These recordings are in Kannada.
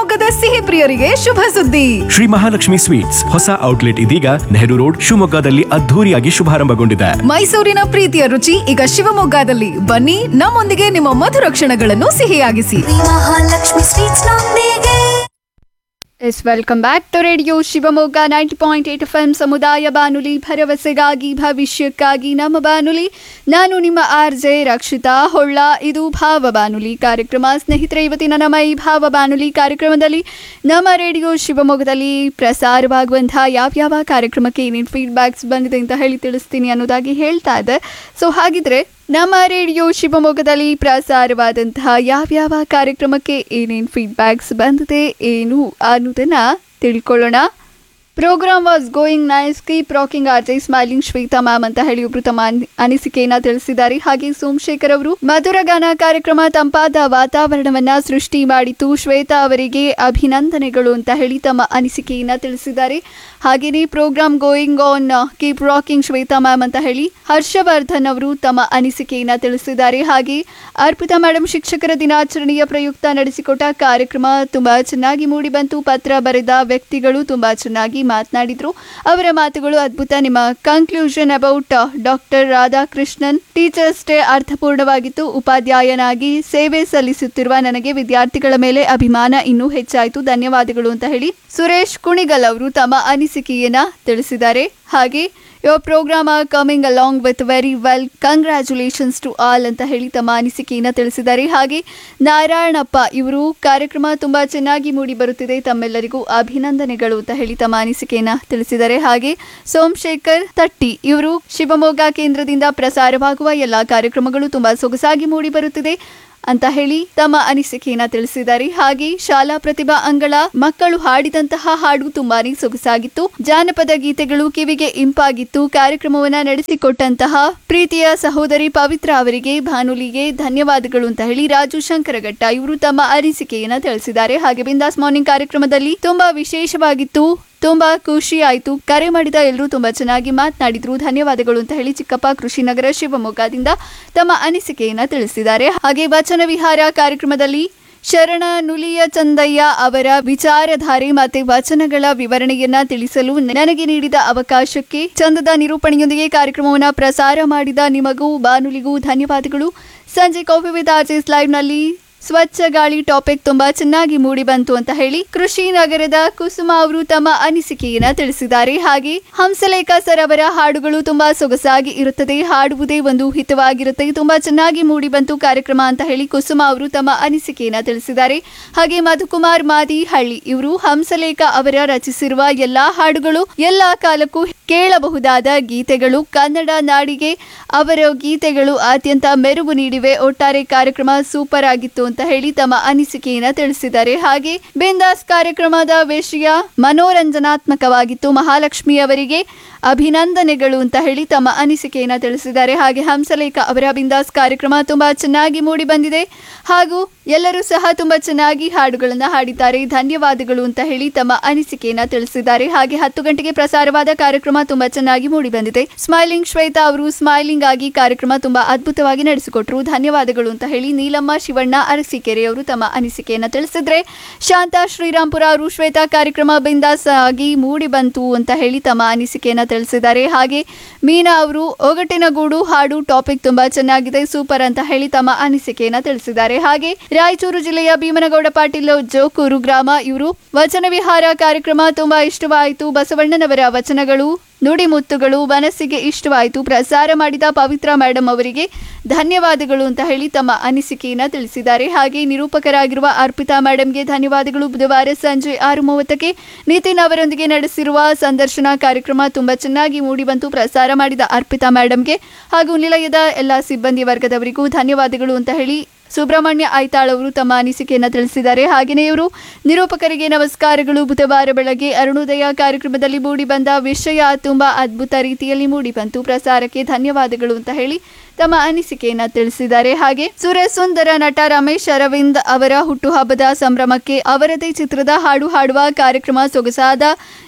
ಶಿವಮೊಗ್ಗದ ಸಿಹಿ ಪ್ರಿಯರಿಗೆ ಶುಭ ಸುದ್ದಿ ಶ್ರೀ ಮಹಾಲಕ್ಷ್ಮಿ ಸ್ವೀಟ್ಸ್ ಹೊಸ ಔಟ್ಲೆಟ್ ಇದೀಗ ನೆಹರು ರೋಡ್ ಶಿವಮೊಗ್ಗದಲ್ಲಿ ಅದ್ಧೂರಿಯಾಗಿ ಶುಭಾರಂಭಗೊಂಡಿದೆ ಮೈಸೂರಿನ ಪ್ರೀತಿಯ ರುಚಿ ಈಗ ಶಿವಮೊಗ್ಗದಲ್ಲಿ ಬನ್ನಿ ನಮ್ಮೊಂದಿಗೆ ನಿಮ್ಮ ಮಧುರ ಕ್ಷಣಗಳನ್ನು ಸಿಹಿಯಾಗಿಸಿ ಮಹಾಲಕ್ಷ್ಮಿ ಸ್ವೀಟ್ಸ್ ನೊಂದಿಗೆ yes welcome back to radio Shivamogga ninety point eight F M ಸಮುದಾಯ ಬಾನುಲಿ ಭರವಸೆಗಾಗಿ ಭವಿಷ್ಯಕ್ಕಾಗಿ ನಮ್ಮ ಬಾನುಲಿ ನಾನು ನಿಮ್ಮ ಆರ್ ಜೆ ರಕ್ಷಿತಾ ಹೊಳ್ಳ ಇದು ಭಾವ ಬಾನುಲಿ ಕಾರ್ಯಕ್ರಮ ಸ್ನೇಹಿತರೆ ಇವತ್ತಿನ ನಮ್ಮ ಈ ಭಾವ ಬಾನುಲಿ ಕಾರ್ಯಕ್ರಮದಲ್ಲಿ ನಮ್ಮ ರೇಡಿಯೋ ಶಿವಮೊಗ್ಗದಲ್ಲಿ ಪ್ರಸಾರವಾಗುವಂತಹ ಯಾವ್ಯಾವ ಕಾರ್ಯಕ್ರಮಕ್ಕೆ ಏನೇನು ಫೀಡ್ಬ್ಯಾಕ್ಸ್ ಬಂದಿದೆ ಅಂತ ಹೇಳಿ ತಿಳಿಸ್ತೀನಿ ಅನ್ನೋದಾಗಿ ಹೇಳ್ತಾ ಇದೆ ಸೊ ಹಾಗಿದ್ರೆ ನಮ್ಮ ರೇಡಿಯೋ ಶಿವಮೊಗ್ಗದಲ್ಲಿ ಪ್ರಸಾರವಾದಂತಹ ಯಾವ್ಯಾವ ಕಾರ್ಯಕ್ರಮಕ್ಕೆ ಏನೇನು ಫೀಡ್ಬ್ಯಾಕ್ಸ್ ಬಂದಿದೆ ಏನು ಅನ್ನೋದನ್ನ ತಿಳ್ಕೊಳ್ಳೋಣ programme was going nice keep rocking R J smiling Shweta ma'am ಅಂತ ಹೇಳಿ ಒಬ್ರು ತಮ್ಮ ಅನಿ- ಅನಿಸಿಕೆಯನ್ನ ತಿಳಿಸಿದ್ದಾರೆ ಹಾಗೆ ಸೋಮಶೇಖರ್ ಅವರು ಮಧುರಗಾನ ಕಾರ್ಯಕ್ರಮ ತಂಪಾದ ವಾತಾವರಣವನ್ನ ಸೃಷ್ಟಿ ಮಾಡಿತು ಶ್ವೇತಾ ಅವರಿಗೆ ಅಭಿನಂದನೆಗಳು ಅಂತ ಹೇಳಿ ತಮ್ಮ ಅನಿಸಿಕೆಯನ್ನ ತಿಳಿಸಿದ್ದಾರೆ ಹಾಗೆಯೇ programme going on keep rocking Shweta ma'am ಅಂತ ಹೇಳಿ ಹರ್ಷವರ್ಧನ್ ಅವರು ತಮ್ಮ ಅನಿಸಿಕೆಯನ್ನ ತಿಳಿಸಿದ್ದಾರೆ ಹಾಗೆ ಅರ್ಪಿತಾ ಮೇಡಮ್ ಶಿಕ್ಷಕರ ದಿನಾಚರಣೆಯ ಪ್ರಯುಕ್ತ ನಡೆಸಿಕೊಟ್ಟ ಕಾರ್ಯಕ್ರಮ ತುಂಬಾ ಚೆನ್ನಾಗಿ ಮೂಡಿ ಬಂತು ಪತ್ರ ಬರೆದ ವ್ಯಕ್ತಿಗಳು ತುಂಬಾ ಚೆನ್ನಾಗಿ ಮಾತನಾಡಿದ್ರು ಅವರ ಮಾತುಗಳು ಅದ್ಭುತ ನಿಮ್ಮ conclusion about doctor Radhakrishnan teachers day ಅರ್ಥಪೂರ್ಣವಾಗಿತ್ತು ಉಪಾಧ್ಯಾಯನಾಗಿ ಸೇವೆ ಸಲ್ಲಿಸುತ್ತಿರುವ ನನಗೆ ವಿದ್ಯಾರ್ಥಿಗಳ ಮೇಲೆ ಅಭಿಮಾನ ಇನ್ನೂ ಹೆಚ್ಚಾಯಿತು ಧನ್ಯವಾದಗಳು ಅಂತ ಹೇಳಿ ಸುರೇಶ್ ಕುಣಿಗಲ್ ಅವರು ತಮ್ಮ ಅನಿಸಿಕೆಯನ್ನ ತಿಳಿಸಿದ್ದಾರೆ ಹಾಗೆ your programme are coming along with very well congratulations to all ಅಂತ ಹೇಳಿ ತಮ್ಮ ಅನಿಸಿಕೆಯನ್ನು ತಿಳಿಸಿದ್ದಾರೆ ಹಾಗೆ ನಾರಾಯಣಪ್ಪ ಇವರು ಕಾರ್ಯಕ್ರಮ ತುಂಬ ಚೆನ್ನಾಗಿ ಮೂಡಿ ಬರುತ್ತಿದೆ ತಮ್ಮೆಲ್ಲರಿಗೂ ಅಭಿನಂದನೆಗಳು ಅಂತ ಹೇಳಿ ತಮ್ಮ ಅನಿಸಿಕೆಯನ್ನು ತಿಳಿಸಿದ್ದಾರೆ ಹಾಗೆ ಸೋಮಶೇಖರ್ ತಟ್ಟಿ ಇವರು ಶಿವಮೊಗ್ಗ ಕೇಂದ್ರದಿಂದ ಪ್ರಸಾರವಾಗುವ ಎಲ್ಲ ಕಾರ್ಯಕ್ರಮಗಳು ತುಂಬ ಸೊಗಸಾಗಿ ಮೂಡಿ ಬರುತ್ತಿದೆ ಅಂತ ಹೇಳಿ ತಮ್ಮ ಅನಿಸಿಕೆಯನ್ನ ತಿಳಿಸಿದ್ದಾರೆ ಹಾಗೆ ಶಾಲಾ ಪ್ರತಿಭಾ ಅಂಗಳ ಮಕ್ಕಳು ಹಾಡಿದಂತಹ ಹಾಡು ತುಂಬಾನೇ ಸೊಗಸಾಗಿತ್ತು ಜಾನಪದ ಗೀತೆಗಳು ಕಿವಿಗೆ ಇಂಪಾಗಿತ್ತು ಕಾರ್ಯಕ್ರಮವನ್ನ ನಡೆಸಿಕೊಟ್ಟಂತಹ ಪ್ರೀತಿಯ ಸಹೋದರಿ ಪವಿತ್ರ ಅವರಿಗೆ ಭಾನುಲಿಗೆ ಧನ್ಯವಾದಗಳು ಅಂತ ಹೇಳಿ ರಾಜು ಶಂಕರಘಟ್ಟ ಇವರು ತಮ್ಮ ಅನಿಸಿಕೆಯನ್ನ ತಿಳಿಸಿದ್ದಾರೆ ಹಾಗೆ ಬಿಂದಾಸ್ ಮಾರ್ನಿಂಗ್ ಕಾರ್ಯಕ್ರಮದಲ್ಲಿ ತುಂಬಾ ವಿಶೇಷವಾಗಿತ್ತು ತುಂಬಾ ಖುಷಿ ಆಯ್ತು ಕರೆ ಮಾಡಿದ ಎಲ್ಲರೂ ತುಂಬಾ ಚೆನ್ನಾಗಿ ಮಾತನಾಡಿದ್ರು ಧನ್ಯವಾದಗಳು ಅಂತ ಹೇಳಿ ಚಿಕ್ಕಪ್ಪ ಕೃಷಿನಗರ ಶಿವಮೊಗ್ಗದಿಂದ ತಮ್ಮ ಅನಿಸಿಕೆಯನ್ನ ತಿಳಿಸಿದ್ದಾರೆ ಹಾಗೆ ವಚನ ವಿಹಾರ ಕಾರ್ಯಕ್ರಮದಲ್ಲಿ ಶರಣ ನುಲಿಯ ಚಂದಯ್ಯ ಅವರ ವಿಚಾರಧಾರೆ ಮತ್ತೆ ವಚನಗಳ ವಿವರಣೆಯನ್ನ ತಿಳಿಸಲು ನನಗೆ ನೀಡಿದ ಅವಕಾಶಕ್ಕೆ ಚಂದದ ನಿರೂಪಣೆಯೊಂದಿಗೆ ಕಾರ್ಯಕ್ರಮವನ್ನು ಪ್ರಸಾರ ಮಾಡಿದ ನಿಮಗೂ ಬಾನುಲಿಗೂ ಧನ್ಯವಾದಗಳು ಸಂಜೆ ಕಾಫಿ ವಿತ್ ಆರ್ಜಿಸ್ ಲೈವ್ನಲ್ಲಿ ಸ್ವಚ್ಛ ಗಾಳಿ ಟಾಪಿಕ್ ತುಂಬಾ ಚೆನ್ನಾಗಿ ಮೂಡಿ ಬಂತು ಅಂತ ಹೇಳಿ ಕೃಷಿ ನಗರದ ಕುಸುಮ ಅವರು ತಮ್ಮ ಅನಿಸಿಕೆಯನ್ನ ತಿಳಿಸಿದ್ದಾರೆ ಹಾಗೆ ಹಂಸಲೇಖ ಸರ್ ಅವರ ಹಾಡುಗಳು ತುಂಬಾ ಸೊಗಸಾಗಿ ಇರುತ್ತದೆ ಹಾಡುವುದೇ ಒಂದು ಹಿತವಾಗಿರುತ್ತೆ ತುಂಬಾ ಚೆನ್ನಾಗಿ ಮೂಡಿ ಬಂತು ಕಾರ್ಯಕ್ರಮ ಅಂತ ಹೇಳಿ ಕುಸುಮ ಅವರು ತಮ್ಮ ಅನಿಸಿಕೆಯನ್ನ ತಿಳಿಸಿದ್ದಾರೆ ಹಾಗೆ ಮಧುಕುಮಾರ್ ಮಾದಿ ಹಳ್ಳಿ ಇವರು ಹಂಸಲೇಖ ಅವರ ರಚಿಸಿರುವ ಎಲ್ಲಾ ಹಾಡುಗಳು ಎಲ್ಲಾ ಕಾಲಕ್ಕೂ ಕೇಳಬಹುದಾದ ಗೀತೆಗಳು ಕನ್ನಡ ನಾಡಿಗೆ ಅವರ ಗೀತೆಗಳು ಅತ್ಯಂತ ಮೆರುಗು ನೀಡಿವೆ ಒಟ್ಟಾರೆ ಕಾರ್ಯಕ್ರಮ ಸೂಪರ್ ಆಗಿತ್ತು ಅಂತ ಹೇಳಿ ತಮ್ಮ ಅನಿಸಿಕೆಯನ್ನ ತಿಳಿಸಿದ್ದಾರೆ ಹಾಗೆ ಬಿಂದಾಸ್ ಕಾರ್ಯಕ್ರಮದ ವಿಷಯ ಮನೋರಂಜನಾತ್ಮಕವಾಗಿತ್ತು ಮಹಾಲಕ್ಷ್ಮಿ ಅವರಿಗೆ ಅಭಿನಂದನೆಗಳು ಅಂತ ಹೇಳಿ ತಮ್ಮ ಅನಿಸಿಕೆಯನ್ನ ತಿಳಿಸಿದ್ದಾರೆ ಹಾಗೆ ಹಂಸಲೇಖ ಅವರ ಬಿಂದಾಸ್ ಕಾರ್ಯಕ್ರಮ ತುಂಬಾ ಚೆನ್ನಾಗಿ ಮೂಡಿ ಬಂದಿದೆ ಹಾಗೂ ಎಲ್ಲರೂ ಸಹ ತುಂಬಾ ಚೆನ್ನಾಗಿ ಹಾಡುಗಳನ್ನ ಹಾಡಿದ್ದಾರೆ ಧನ್ಯವಾದಗಳು ಅಂತ ಹೇಳಿ ತಮ್ಮ ಅನಿಸಿಕೆಯನ್ನ ತಿಳಿಸಿದ್ದಾರೆ ಹಾಗೆ ಹತ್ತು ಗಂಟೆಗೆ ಪ್ರಸಾರವಾದ ಕಾರ್ಯಕ್ರಮ ತುಂಬಾ ಚೆನ್ನಾಗಿ ಮೂಡಿ ಬಂದಿದೆ ಸ್ಮೈಲಿಂಗ್ ಶ್ವೇತಾ ಅವರು ಸ್ಮೈಲಿಂಗ್ ಆಗಿ ಕಾರ್ಯಕ್ರಮ ತುಂಬಾ ಅದ್ಭುತವಾಗಿ ನಡೆಸಿಕೊಟ್ರು ಧನ್ಯವಾದಗಳು ಅಂತ ಹೇಳಿ ನೀಲಮ್ಮ ಶಿವಣ್ಣ ಅರಸೀಕೆರೆ ಅವರು ತಮ್ಮ ಅನಿಸಿಕೆಯನ್ನ ತಿಳಿಸಿದ್ರೆ ಶಾಂತಾ ಶ್ರೀರಾಮ್ಪುರ ಅವರು ಶ್ವೇತಾ ಕಾರ್ಯಕ್ರಮ ಬಿಂದಾಸ್ ಆಗಿ ಮೂಡಿ ಬಂತು ಅಂತ ಹೇಳಿ ತಮ್ಮ ಅನಿಸಿಕೆಯನ್ನ ತಿಳಿಸಿದ್ದಾರೆ ಹಾಗೆ ಮೀನಾ ಅವರು ಒಗಟಿನ ಗೂಡು ಹಾಡು ಟಾಪಿಕ್ ತುಂಬಾ ಚೆನ್ನಾಗಿದೆ ಸೂಪರ್ ಅಂತ ಹೇಳಿ ತಮ್ಮ ಅನಿಸಿಕೆಯನ್ನ ತಿಳಿಸಿದ್ದಾರೆ ಹಾಗೆ ರಾಯಚೂರು ಜಿಲ್ಲೆಯ ಭೀಮನಗೌಡ ಪಾಟೀಲ್ ಜೋಕೂರು ಗ್ರಾಮ ಇವರು ವಚನ ವಿಹಾರ ಕಾರ್ಯಕ್ರಮ ತುಂಬಾ ಇಷ್ಟವಾಯಿತು ಬಸವಣ್ಣನವರ ವಚನಗಳು ನುಡಿಮುತ್ತುಗಳು ಮನಸ್ಸಿಗೆ ಇಷ್ಟವಾಯಿತು ಪ್ರಸಾರ ಮಾಡಿದ ಪವಿತ್ರ ಮೇಡಮ್ ಅವರಿಗೆ ಧನ್ಯವಾದಗಳು ಅಂತ ಹೇಳಿ ತಮ್ಮ ಅನಿಸಿಕೆಯನ್ನ ತಿಳಿಸಿದ್ದಾರೆ ಹಾಗೆ ನಿರೂಪಕರಾಗಿರುವ ಅರ್ಪಿತಾ ಮೇಡಮ್ಗೆ ಧನ್ಯವಾದಗಳು ಬುಧವಾರ ಸಂಜೆ ಆರು ಮೂವತ್ತಕ್ಕೆ ನಿತಿನ್ ಅವರೊಂದಿಗೆ ನಡೆಸಿರುವ ಸಂದರ್ಶನ ಕಾರ್ಯಕ್ರಮ ತುಂಬಾ ಚೆನ್ನಾಗಿ ಮೂಡಿಬಂತು ಪ್ರಸಾರ ಮಾಡಿದ ಅರ್ಪಿತಾ ಮೇಡಮ್ಗೆ ಹಾಗೂ ನಿಲಯದ ಎಲ್ಲ ಸಿಬ್ಬಂದಿ ವರ್ಗದವರಿಗೂ ಧನ್ಯವಾದಗಳು ಅಂತ ಹೇಳಿ ಸುಬ್ರಹ್ಮಣ್ಯ ಐತಾಳ್ ಅವರು ತಮ್ಮ ಅನಿಸಿಕೆಯನ್ನು ತಿಳಿಸಿದ್ದಾರೆ ಹಾಗೆಯೇ ಇವರು ನಿರೂಪಕರಿಗೆ ನಮಸ್ಕಾರಗಳು ಬುಧವಾರ ಬೆಳಗ್ಗೆ ಅರುಣೋದಯ ಕಾರ್ಯಕ್ರಮದಲ್ಲಿ ಮೂಡಿ ಬಂದ ವಿಷಯ ತುಂಬಾ ಅದ್ಭುತ ರೀತಿಯಲ್ಲಿ ಮೂಡಿ ಬಂತು ಪ್ರಸಾರಕ್ಕೆ ಧನ್ಯವಾದಗಳು ಅಂತ ಹೇಳಿ ತಮ್ಮ ಅನಿಸಿಕೆಯನ್ನ ತಿಳಿಸಿದ್ದಾರೆ ಹಾಗೆ ಸುರಸುಂದರ ನಟ ರಮೇಶ್ ಅರವಿಂದ್ ಅವರ ಹುಟ್ಟುಹಬ್ಬದ ಸಂಭ್ರಮಕ್ಕೆ ಅವರದೇ ಚಿತ್ರದ ಹಾಡು ಹಾಡುವ ಕಾರ್ಯಕ್ರಮ ಸೊಗಸಾದ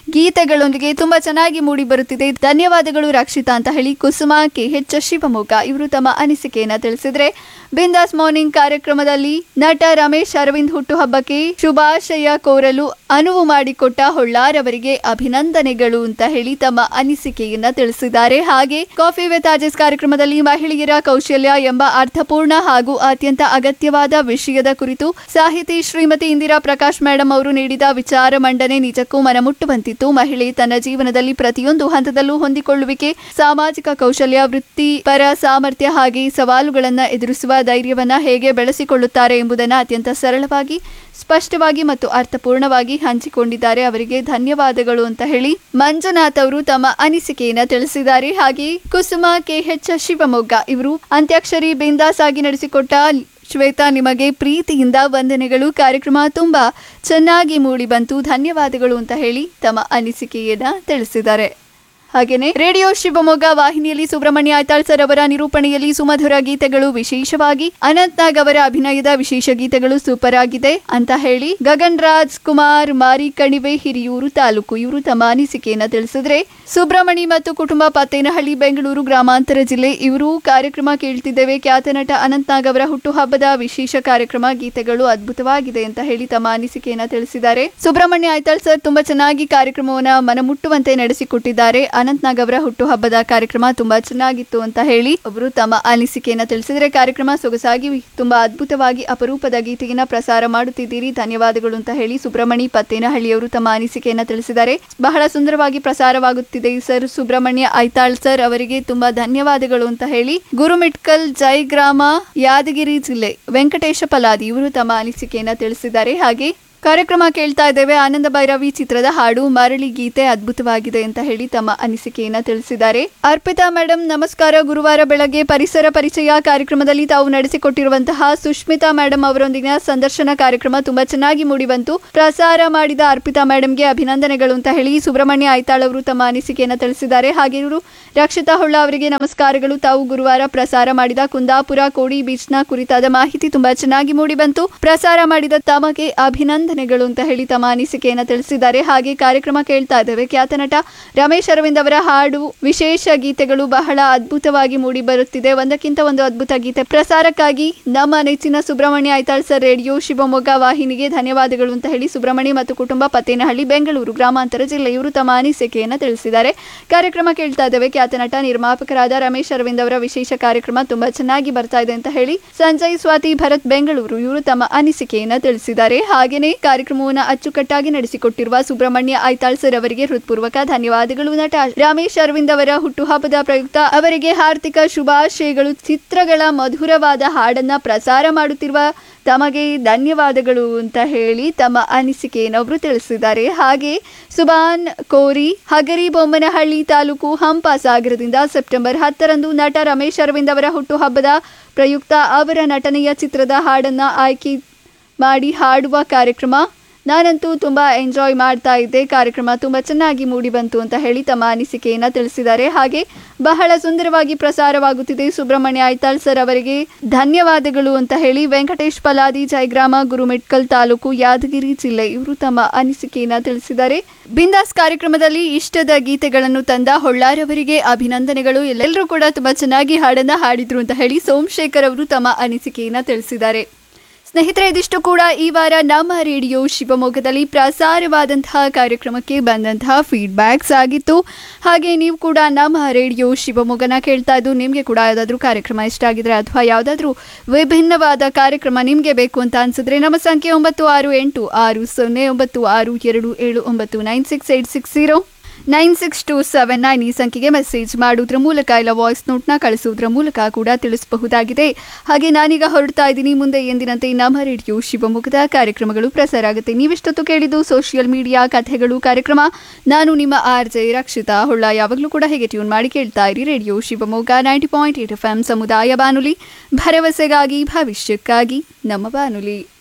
ಗೀತೆಗಳೊಂದಿಗೆ ತುಂಬಾ ಚೆನ್ನಾಗಿ ಮೂಡಿ ಬರುತ್ತಿದೆ ಧನ್ಯವಾದಗಳು ರಕ್ಷಿತಾ ಅಂತ ಹೇಳಿ ಕುಸುಮ ಕೆ ಎಚ್ ಶಿವಮೊಗ್ಗ ಇವರು ತಮ್ಮ ಅನಿಸಿಕೆಯನ್ನ ತಿಳಿಸಿದ್ರೆ ಬಿಂದಾಸ್ ಮಾರ್ನಿಂಗ್ ಕಾರ್ಯಕ್ರಮದಲ್ಲಿ ನಟ ರಮೇಶ್ ಅರವಿಂದ್ ಹುಟ್ಟುಹಬ್ಬಕ್ಕೆ ಶುಭಾಶಯ ಕೋರಲು ಅನುವು ಮಾಡಿಕೊಟ್ಟ ಹೊಳ್ಳಾರವರಿಗೆ ಅಭಿನಂದನೆಗಳು ಅಂತ ಹೇಳಿ ತಮ್ಮ ಅನಿಸಿಕೆಯನ್ನ ತಿಳಿಸಿದ್ದಾರೆ ಹಾಗೆ ಕಾಫಿ ವಿತ್ ಆಜೆಸ್ ಕಾರ್ಯಕ್ರಮದಲ್ಲಿ ಮಹಿಳೆಯರ ಕೌಶಲ್ಯ ಎಂಬ ಅರ್ಥಪೂರ್ಣ ಹಾಗೂ ಅತ್ಯಂತ ಅಗತ್ಯವಾದ ವಿಷಯದ ಕುರಿತು ಸಾಹಿತಿ ಶ್ರೀಮತಿ ಇಂದಿರಾ ಪ್ರಕಾಶ್ ಮೇಡಮ್ ಅವರು ನೀಡಿದ ವಿಚಾರ ಮಂಡನೆ ನಿಜಕ್ಕೂ ಮನಮುಟ್ಟುವಂತಿತ್ತು ಮಹಿಳೆ ತನ್ನ ಜೀವನದಲ್ಲಿ ಪ್ರತಿಯೊಂದು ಹಂತದಲ್ಲೂ ಹೊಂದಿಕೊಳ್ಳುವಿಕೆ ಸಾಮಾಜಿಕ ಕೌಶಲ್ಯ ವೃತ್ತಿಪರ ಸಾಮರ್ಥ್ಯ ಹಾಗೆ ಸವಾಲುಗಳನ್ನು ಎದುರಿಸುವ ಧೈರ್ಯವನ್ನ ಹೇಗೆ ಬೆಳೆಸಿಕೊಳ್ಳುತ್ತಾರೆ ಎಂಬುದನ್ನು ಅತ್ಯಂತ ಸರಳವಾಗಿ ಸ್ಪಷ್ಟವಾಗಿ ಮತ್ತು ಅರ್ಥಪೂರ್ಣವಾಗಿ ಹಂಚಿಕೊಂಡಿದ್ದಾರೆ ಅವರಿಗೆ ಧನ್ಯವಾದಗಳು ಅಂತ ಹೇಳಿ ಮಂಜುನಾಥ್ ಅವರು ತಮ್ಮ ಅನಿಸಿಕೆಯನ್ನ ತಿಳಿಸಿದ್ದಾರೆ ಹಾಗೆ ಕುಸುಮ ಕೆಎಚ್ ಶಿವಮೊಗ್ಗ ಇವರು ಅಂತ್ಯಾಕ್ಷರಿ ಬಿಂದಾಸ್ ಆಗಿ ನಡೆಸಿಕೊಟ್ಟ ಶ್ವೇತಾ ನಿಮಗೆ ಪ್ರೀತಿಯಿಂದ ವಂದನೆಗಳು ಕಾರ್ಯಕ್ರಮ ತುಂಬಾ ಚೆನ್ನಾಗಿ ಮೂಡಿ ಬಂತು ಧನ್ಯವಾದಗಳು ಅಂತ ಹೇಳಿ ತಮ್ಮ ಅನಿಸಿಕೆಯನ್ನ ತಿಳಿಸಿದ್ದಾರೆ ಹಾಗೇನೆ ರೇಡಿಯೋ ಶಿವಮೊಗ್ಗ ವಾಹಿನಿಯಲ್ಲಿ ಸುಬ್ರಹ್ಮಣ್ಯ ಐತಾಳ್ ಸರ್ ಅವರ ನಿರೂಪಣೆಯಲ್ಲಿ ಸುಮಧುರ ಗೀತೆಗಳು ವಿಶೇಷವಾಗಿ ಅನಂತ್ ನಾಗ್ ಅವರ ಅಭಿನಯದ ವಿಶೇಷ ಗೀತೆಗಳು ಸೂಪರ್ ಆಗಿದೆ ಅಂತ ಹೇಳಿ ಗಗನ್ ರಾಜ್ ಕುಮಾರ್ ಮಾರಿ ಕಣಿವೆ ಹಿರಿಯೂರು ತಾಲೂಕು ಇವರು ತಮ್ಮ ಅನಿಸಿಕೆಯನ್ನ ತಿಳಿಸಿದ್ರೆ ಸುಬ್ರಹ್ಮಣಿ ಮತ್ತು ಕುಟುಂಬ ಪತ್ತೇನಹಳ್ಳಿ ಬೆಂಗಳೂರು ಗ್ರಾಮಾಂತರ ಜಿಲ್ಲೆ ಇವರು ಕಾರ್ಯಕ್ರಮ ಕೇಳ್ತಿದ್ದೇವೆ ಖ್ಯಾತ ನಟ ಅನಂತ್ ನಾಗ್ ಅವರ ಹುಟ್ಟುಹಬ್ಬದ ವಿಶೇಷ ಕಾರ್ಯಕ್ರಮ ಗೀತೆಗಳು ಅದ್ಭುತವಾಗಿದೆ ಅಂತ ಹೇಳಿ ತಮ್ಮ ಅನಿಸಿಕೆಯನ್ನ ತಿಳಿಸಿದ್ದಾರೆ ಸುಬ್ರಹ್ಮಣ್ಯ ಐತಾಳ್ ಸರ್ ತುಂಬಾ ಚೆನ್ನಾಗಿ ಕಾರ್ಯಕ್ರಮವನ್ನ ಮನಮುಟ್ಟುವಂತೆ ನಡೆಸಿಕೊಟ್ಟಿದ್ದಾರೆ ಅನಂತ್ ನಾಗ್ ಅವರ ಹುಟ್ಟುಹಬ್ಬದ ಕಾರ್ಯಕ್ರಮ ತುಂಬಾ ಚೆನ್ನಾಗಿತ್ತು ಅಂತ ಹೇಳಿ ಅವರು ತಮ್ಮ ಅನಿಸಿಕೆಯನ್ನ ತಿಳಿಸಿದರೆ ಕಾರ್ಯಕ್ರಮ ಸೊಗಸಾಗಿ ತುಂಬಾ ಅದ್ಭುತವಾಗಿ ಅಪರೂಪದ ಗೀತೆಯನ್ನ ಪ್ರಸಾರ ಮಾಡುತ್ತಿದ್ದೀರಿ ಧನ್ಯವಾದಗಳು ಅಂತ ಹೇಳಿ ಸುಬ್ರಹ್ಮಣಿ ಪತ್ತೇನಹಳ್ಳಿಯವರು ತಮ್ಮ ಅನಿಸಿಕೆಯನ್ನ ತಿಳಿಸಿದ್ದಾರೆ ಬಹಳ ಸುಂದರವಾಗಿ ಪ್ರಸಾರವಾಗುತ್ತಿದೆ ಸರ್ ಸುಬ್ರಹ್ಮಣ್ಯ ಐತಾಳ್ ಸರ್ ಅವರಿಗೆ ತುಂಬಾ ಧನ್ಯವಾದಗಳು ಅಂತ ಹೇಳಿ ಗುರುಮಿಟ್ಕಲ್ ಜೈಗ್ರಾಮ ಯಾದಗಿರಿ ಜಿಲ್ಲೆ ವೆಂಕಟೇಶ ಪಲಾದಿ ಇವರು ತಮ್ಮ ಅನಿಸಿಕೆಯನ್ನ ತಿಳಿಸಿದ್ದಾರೆ ಹಾಗೆ ಕಾರ್ಯಕ್ರಮ ಕೇಳ್ತಾ ಇದ್ದೇವೆ ಆನಂದ ಭೈರವಿ ಚಿತ್ರದ ಹಾಡು ಮರಳಿ ಗೀತೆ ಅದ್ಭುತವಾಗಿದೆ ಅಂತ ಹೇಳಿ ತಮ್ಮ ಅನಿಸಿಕೆಯನ್ನ ತಿಳಿಸಿದ್ದಾರೆ ಅರ್ಪಿತಾ ಮೇಡಮ್ ನಮಸ್ಕಾರ ಗುರುವಾರ ಬೆಳಗ್ಗೆ ಪರಿಸರ ಪರಿಚಯ ಕಾರ್ಯಕ್ರಮದಲ್ಲಿ ತಾವು ನಡೆಸಿಕೊಟ್ಟಿರುವಂತಹ ಸುಷ್ಮಿತಾ ಮೇಡಮ್ ಅವರೊಂದಿಗಿನ ಸಂದರ್ಶನ ಕಾರ್ಯಕ್ರಮ ತುಂಬಾ ಚೆನ್ನಾಗಿ ಮೂಡಿಬಂತು ಪ್ರಸಾರ ಮಾಡಿದ ಅರ್ಪಿತಾ ಮೇಡಮ್ಗೆ ಅಭಿನಂದನೆಗಳು ಅಂತ ಹೇಳಿ ಸುಬ್ರಹ್ಮಣ್ಯ ಐತಾಳ್ ಅವರು ತಮ್ಮ ಅನಿಸಿಕೆಯನ್ನ ತಿಳಿಸಿದ್ದಾರೆ ಹಾಗೆ ಇವರು ರಕ್ಷಿತಾ ಹೊಳ್ಳ ಅವರಿಗೆ ನಮಸ್ಕಾರಗಳು ತಾವು ಗುರುವಾರ ಪ್ರಸಾರ ಮಾಡಿದ ಕುಂದಾಪುರ ಕೋಡಿ ಬೀಚ್ನ ಕುರಿತಾದ ಮಾಹಿತಿ ತುಂಬಾ ಚೆನ್ನಾಗಿ ಮೂಡಿಬಂತು ಪ್ರಸಾರ ಮಾಡಿದ ತಮಗೆ ಅಭಿನಂದನೆಗಳು ಅಂತ ಹೇಳಿ ತಮ್ಮ ಅನಿಸಿಕೆಯನ್ನ ತಿಳಿಸಿದ್ದಾರೆ ಹಾಗೆ ಕಾರ್ಯಕ್ರಮ ಕೇಳ್ತಾ ಇದ್ದೇವೆ ಖ್ಯಾತ ನಟ ರಮೇಶ್ ಅರವಿಂದ್ ಅವರ ಹಾಡು ವಿಶೇಷ ಗೀತೆಗಳು ಬಹಳ ಅದ್ಭುತವಾಗಿ ಮೂಡಿ ಬರುತ್ತಿದೆ ಒಂದಕ್ಕಿಂತ ಒಂದು ಅದ್ಭುತ ಗೀತೆ ಪ್ರಸಾರಕ್ಕಾಗಿ ನಮ್ಮ ನೆಚ್ಚಿನ ಸುಬ್ರಹ್ಮಣ್ಯ ಐತಾಳ್ ಸರ್ ರೇಡಿಯೋ ಶಿವಮೊಗ್ಗ ವಾಹಿನಿಗೆ ಧನ್ಯವಾದಗಳು ಅಂತ ಹೇಳಿ ಸುಬ್ರಹ್ಮಣ್ಯ ಮತ್ತು ಕುಟುಂಬ ಪತ್ತೇನಹಳ್ಳಿ ಬೆಂಗಳೂರು ಗ್ರಾಮಾಂತರ ಜಿಲ್ಲೆ ಇವರು ತಮ್ಮ ಅನಿಸಿಕೆಯನ್ನ ತಿಳಿಸಿದ್ದಾರೆ ಕಾರ್ಯಕ್ರಮ ಕೇಳ್ತಾ ಇದ್ದೇವೆ ಖ್ಯಾತ ನಟ ನಿರ್ಮಾಪಕರಾದ ರಮೇಶ್ ಅರವಿಂದ್ ಅವರ ವಿಶೇಷ ಕಾರ್ಯಕ್ರಮ ತುಂಬಾ ಚೆನ್ನಾಗಿ ಬರ್ತಾ ಇದೆ ಅಂತ ಹೇಳಿ ಸಂಜಯ್ ಸ್ವಾತಿ ಭರತ್ ಬೆಂಗಳೂರು ಇವರು ತಮ್ಮ ಅನಿಸಿಕೆಯನ್ನ ತಿಳಿಸಿದ್ದಾರೆ ಹಾಗೇನೆ ಕಾರ್ಯಕ್ರಮವನ್ನು ಅಚ್ಚುಕಟ್ಟಾಗಿ ನಡೆಸಿಕೊಟ್ಟಿರುವ ಸುಬ್ರಹ್ಮಣ್ಯ ಐತಾಳ್ ಸರ್ ಅವರಿಗೆ ಹೃತ್ಪೂರ್ವಕ ಧನ್ಯವಾದಗಳು ನಟ ರಮೇಶ್ ಅರವಿಂದ್ ಅವರ ಹುಟ್ಟುಹಬ್ಬದ ಪ್ರಯುಕ್ತ ಅವರಿಗೆ ಹಾರ್ದಿಕ ಶುಭಾಶಯಗಳು ಚಿತ್ರಗಳ ಮಧುರವಾದ ಹಾಡನ್ನ ಪ್ರಸಾರ ಮಾಡುತ್ತಿರುವ ತಮಗೆ ಧನ್ಯವಾದಗಳು ಅಂತ ಹೇಳಿ ತಮ್ಮ ಅನಿಸಿಕೆಯನ್ನು ಅವರು ತಿಳಿಸಿದ್ದಾರೆ ಹಾಗೆ ಸುಬಾನ್ ಕೋರಿ ಹಗರಿ ಬೊಮ್ಮನಹಳ್ಳಿ ತಾಲೂಕು ಹಂಪ ಸಾಗರದಿಂದ ಸೆಪ್ಟೆಂಬರ್ ಹತ್ತರಂದು ನಟ ರಮೇಶ್ ಅರವಿಂದ್ ಅವರ ಹುಟ್ಟುಹಬ್ಬದ ಪ್ರಯುಕ್ತ ಅವರ ನಟನೆಯ ಚಿತ್ರದ ಹಾಡನ್ನ ಆಯ್ಕೆ ಮಾಡಿ ಹಾಡುವ ಕಾರ್ಯಕ್ರಮ ನಾನಂತೂ ತುಂಬ ಎಂಜಾಯ್ ಮಾಡ್ತಾ ಇದ್ದೆ ಕಾರ್ಯಕ್ರಮ ತುಂಬ ಚೆನ್ನಾಗಿ ಮೂಡಿ ಬಂತು ಅಂತ ಹೇಳಿ ತಮ್ಮ ಅನಿಸಿಕೆಯನ್ನು ತಿಳಿಸಿದ್ದಾರೆ ಹಾಗೆ ಬಹಳ ಸುಂದರವಾಗಿ ಪ್ರಸಾರವಾಗುತ್ತಿದೆ ಸುಬ್ರಹ್ಮಣ್ಯ ಐತಾಳ್ ಸರ್ ಅವರಿಗೆ ಧನ್ಯವಾದಗಳು ಅಂತ ಹೇಳಿ ವೆಂಕಟೇಶ್ ಪಲಾದಿ ಜಯಗ್ರಾಮ ಗುರುಮಿಟ್ಕಲ್ ತಾಲೂಕು ಯಾದಗಿರಿ ಜಿಲ್ಲೆ ಇವರು ತಮ್ಮ ಅನಿಸಿಕೆಯನ್ನ ತಿಳಿಸಿದ್ದಾರೆ ಬಿಂದಾಸ್ ಕಾರ್ಯಕ್ರಮದಲ್ಲಿ ಇಷ್ಟದ ಗೀತೆಗಳನ್ನು ತಂದ ಹೊಳ್ಳಾರವರಿಗೆ ಅಭಿನಂದನೆಗಳು ಎಲ್ಲರೂ ಕೂಡ ತುಂಬಾ ಚೆನ್ನಾಗಿ ಹಾಡನ್ನ ಹಾಡಿದ್ರು ಅಂತ ಹೇಳಿ ಸೋಮಶೇಖರ್ ಅವರು ತಮ್ಮ ಅನಿಸಿಕೆಯನ್ನ ತಿಳಿಸಿದ್ದಾರೆ ಸ್ನೇಹಿತರೆ ಇದಿಷ್ಟು ಕೂಡ ಈ ವಾರ ನಮ್ಮ ರೇಡಿಯೋ ಶಿವಮೊಗ್ಗದಲ್ಲಿ ಪ್ರಸಾರವಾದಂತಹ ಕಾರ್ಯಕ್ರಮಕ್ಕೆ ಬಂದಂತಹ ಫೀಡ್ಬ್ಯಾಕ್ಸ್ ಆಗಿತ್ತು ಹಾಗೆ ನೀವು ಕೂಡ ನಮ್ಮ ರೇಡಿಯೋ ಶಿವಮೊಗ್ಗನ ಕೇಳ್ತಾ ಇದ್ದು ನಿಮಗೆ ಕೂಡ ಯಾವುದಾದ್ರೂ ಕಾರ್ಯಕ್ರಮ ಇಷ್ಟ ಆಗಿದ್ರೆ ಅಥವಾ ಯಾವುದಾದ್ರೂ ವಿಭಿನ್ನವಾದ ಕಾರ್ಯಕ್ರಮ ನಿಮಗೆ ಬೇಕು ಅಂತ ಅನ್ಸಿದ್ರೆ ನಮ್ಮ ಸಂಖ್ಯೆ ಒಂಬತ್ತು ಆರು ಎಂಟು ಆರು ಸೊನ್ನೆ ಒಂಬತ್ತು ಆರು ಎರಡು ಏಳು ಒಂಬತ್ತು nine six eight six zero nine six two seven nine ಈ ಸಂಖ್ಯೆಗೆ ಮೆಸೇಜ್ ಮಾಡುವುದರ ಮೂಲಕ ಇಲ್ಲ ವಾಯ್ಸ್ ನೋಟ್ನ ಕಳಿಸುವುದರ ಮೂಲಕ ಕೂಡ ತಿಳಿಸಬಹುದಾಗಿದೆ ಹಾಗೆ ನಾನೀಗ ಹೊರಡ್ತಾ ಇದ್ದೀನಿ ಮುಂದೆ ಎಂದಿನಂತೆ ನಮ್ಮ ರೇಡಿಯೋ ಶಿವಮೊಗ್ಗದ ಕಾರ್ಯಕ್ರಮಗಳು ಪ್ರಸಾರ ಆಗುತ್ತೆ ನೀವಿಷ್ಟೊತ್ತು ಕೇಳಿದ್ದು ಸೋಷಿಯಲ್ ಮೀಡಿಯಾ ಕಥೆಗಳು ಕಾರ್ಯಕ್ರಮ ನಾನು ನಿಮ್ಮ ಆರ್ ಜೆ ರಕ್ಷಿತಾ ಹೊಳ್ಳ ಯಾವಾಗಲೂ ಕೂಡ ಹೇಗೆ ಟ್ಯೂನ್ ಮಾಡಿ ಕೇಳ್ತಾ ಇರಿ radio Shivamogga ninety point eight F M ಸಮುದಾಯ ಬಾನುಲಿ ಭರವಸೆಗಾಗಿ ಭವಿಷ್ಯಕ್ಕಾಗಿ ನಮ್ಮ ಬಾನುಲಿ